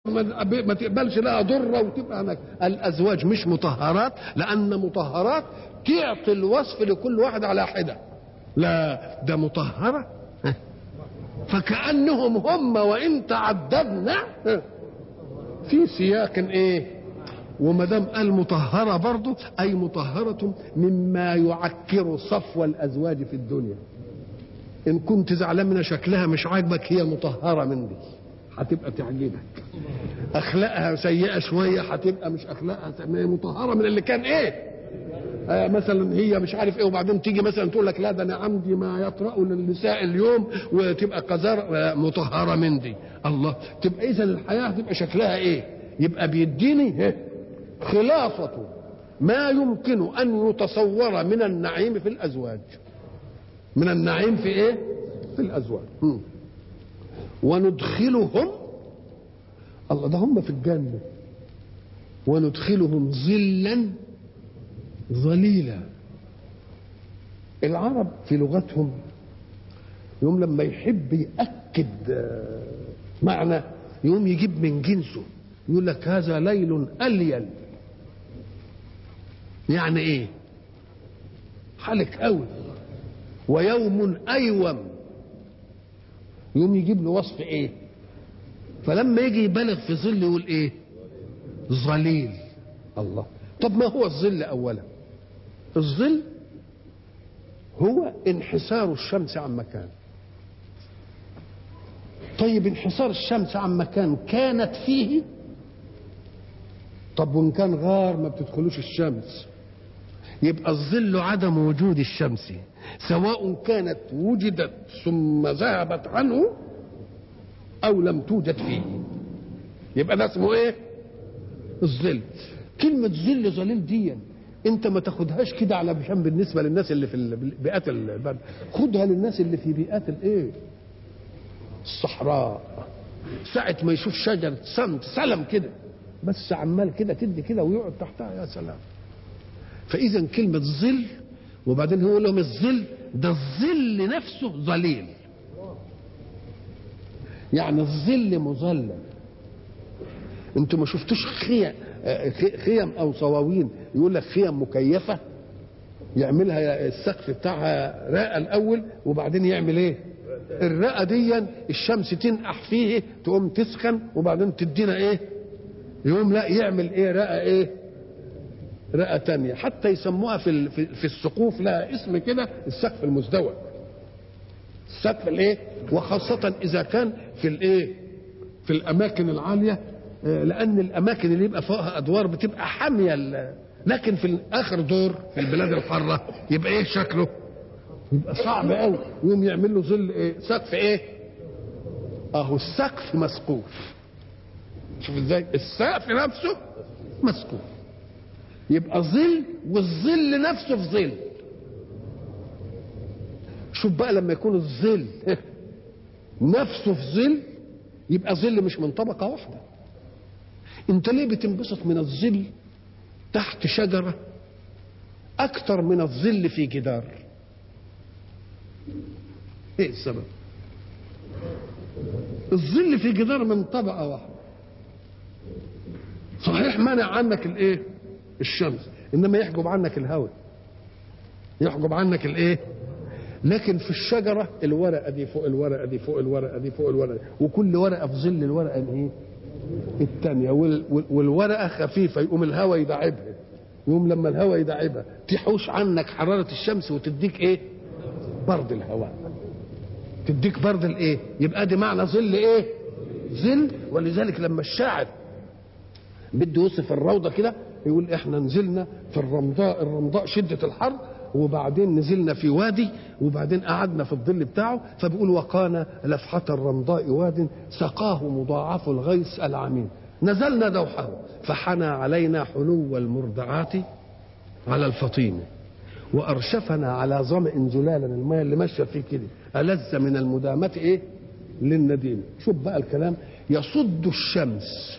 ما ما تقبلش لها ضره وتبقى هناك الازواج مش مطهرات لان مطهرات تعطي الوصف لكل واحد على حده لا ده مطهره فكانهم هم وان تعددنا في سياق ايه وما دام قال مطهره برضه اي مطهره مما يعكر صفو الازواج في الدنيا ان كنت زعلان من شكلها مش عاجبك هي مطهره من دي هتبقى تعجبك اخلاقها سيئه شويه هتبقى مش اخلاقها مطهره من اللي كان ايه آه مثلا هي مش عارف ايه وبعدين تيجي مثلا تقول لك لا ده انا عندي ما يطرأ للنساء اليوم وتبقى قذار مطهره من دي الله تبقى اذا الحياه تبقى شكلها ايه يبقى بيديني خلاصه ما يمكن ان يتصور من النعيم في الازواج من النعيم في ايه في الازواج م. وندخلهم الله ده هم في الجنة وندخلهم ظلا ظليلا العرب في لغتهم يوم لما يحب يأكد معنى يوم يجيب من جنسه يقول لك هذا ليل أليل يعني ايه حالك قوي ويوم أيوم يوم يجيب له وصف ايه فلما يجي يبالغ في ظل يقول ايه ظليل الله طب ما هو الظل اولا الظل هو انحسار الشمس عن مكان طيب انحسار الشمس عن مكان كانت فيه طب وان كان غار ما بتدخلوش الشمس يبقى الظل عدم وجود الشمس سواء كانت وجدت ثم ذهبت عنه او لم توجد فيه يبقى ده اسمه ايه الظل كلمة ظل ظليل دي انت ما تاخدهاش كده على عشان بالنسبة للناس اللي في بيئات البلد خدها للناس اللي في بيئات الايه الصحراء ساعة ما يشوف شجرة صمت سلم كده بس عمال كده تدي كده ويقعد تحتها يا سلام فاذا كلمه ظل وبعدين هو لهم الظل ده الظل نفسه ظليل يعني الظل مظلل انتوا ما شفتوش خيم خيم او صواوين يقول لك خيم مكيفه يعملها السقف بتاعها رقه الاول وبعدين يعمل ايه الرقه دي الشمس تنقح فيه تقوم تسخن وبعدين تدينا ايه يقوم لا يعمل ايه رقه ايه رئة تانية حتى يسموها في في السقوف لها اسم كده السقف المزدوج السقف الايه وخاصة إذا كان في الايه في الأماكن العالية لأن الأماكن اللي يبقى فوقها أدوار بتبقى حامية لكن في آخر دور في البلاد الحارة يبقى إيه شكله؟ يبقى صعب قوي يقوم يعمل له ظل إيه؟ سقف إيه؟ أهو السقف مسقوف شوف إزاي؟ السقف نفسه مسقوف يبقى ظل والظل نفسه في ظل شوف بقى لما يكون الظل نفسه في ظل يبقى ظل مش من طبقه واحده انت ليه بتنبسط من الظل تحت شجره اكتر من الظل في جدار ايه السبب الظل في جدار من طبقه واحده صحيح منع عنك الايه الشمس انما يحجب عنك الهواء يحجب عنك الايه لكن في الشجرة الورقة دي فوق الورقة دي فوق الورقة دي فوق الورقة دي وكل ورقة في ظل الورقة الايه الثانية والورقة خفيفة يقوم الهواء يدعبها يقوم لما الهواء يدعبها تحوش عنك حرارة الشمس وتديك ايه برد الهواء تديك برد الايه يبقى دي معنى ظل ايه ظل ولذلك لما الشاعر بده يوصف الروضة كده يقول احنا نزلنا في الرمضاء الرمضاء شدة الحر وبعدين نزلنا في وادي وبعدين قعدنا في الظل بتاعه فبيقول وقانا لفحة الرمضاء واد سقاه مضاعف الغيث العميم نزلنا دوحه فحنى علينا حلو المرضعات على الفطيم وارشفنا على ظمأ زلالا الماء اللي ماشيه فيه كده ألذ من المدامة ايه للنديم شوف بقى الكلام يصد الشمس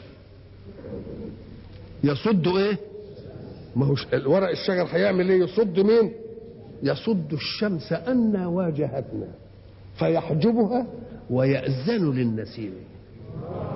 يصد ايه ما هو الورق الشجر هيعمل ايه يصد مين يصد الشمس أن واجهتنا فيحجبها ويأذن للنسيم